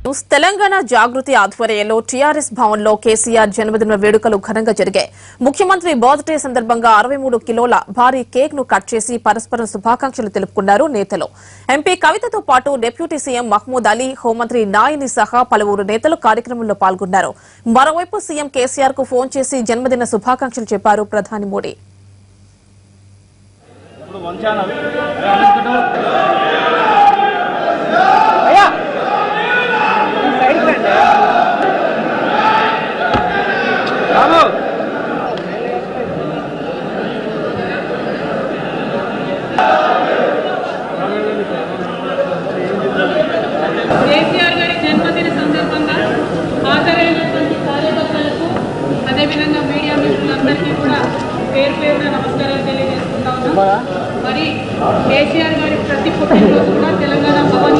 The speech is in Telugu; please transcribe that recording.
న్యూస్ తెలంగాణ జాగృతి ఆధ్వర్యంలో టీఆర్ఎస్ భవన్లో కేసీఆర్ జన్మదిన వేడుకలు ఘనంగా జరిగాయి ముఖ్యమంత్రి బర్త్డే సందర్భంగా అరవై మూడు కిలోల భారీ కేక్ ను కట్ చేసి పరస్పరం శుభాకాంక్షలు తెలుపుకున్నారు నేతలు ఎంపీ కవితతో పాటు డిప్యూటీ సీఎం మహమూద్ అలీ హోంమంత్రి నాయిని సహా పలువురు నేతలు కార్యక్రమంలో పాల్గొన్నారు మరోవైపు సీఎం కేసీఆర్ కు ఫోన్ చేసి జన్మదిన శుభాకాంక్షలు చెప్పారు ప్రధాని మోడీ ఇప్పుడు వన్ ఛానల్ రాము కేసీఆర్ గారి జన్మదిన సందర్భంగా హాజరైనటువంటి కార్యకర్తలకు అదేవిధంగా మీడియా మిత్రులందరికీ కూడా పేరు పేరున నమస్కారాలు తెలియజేసుకుంటా ఉన్నాం మరి కేసీఆర్ గారి ప్రతి పుట్టినరోజు కూడా తెలంగాణ భవన్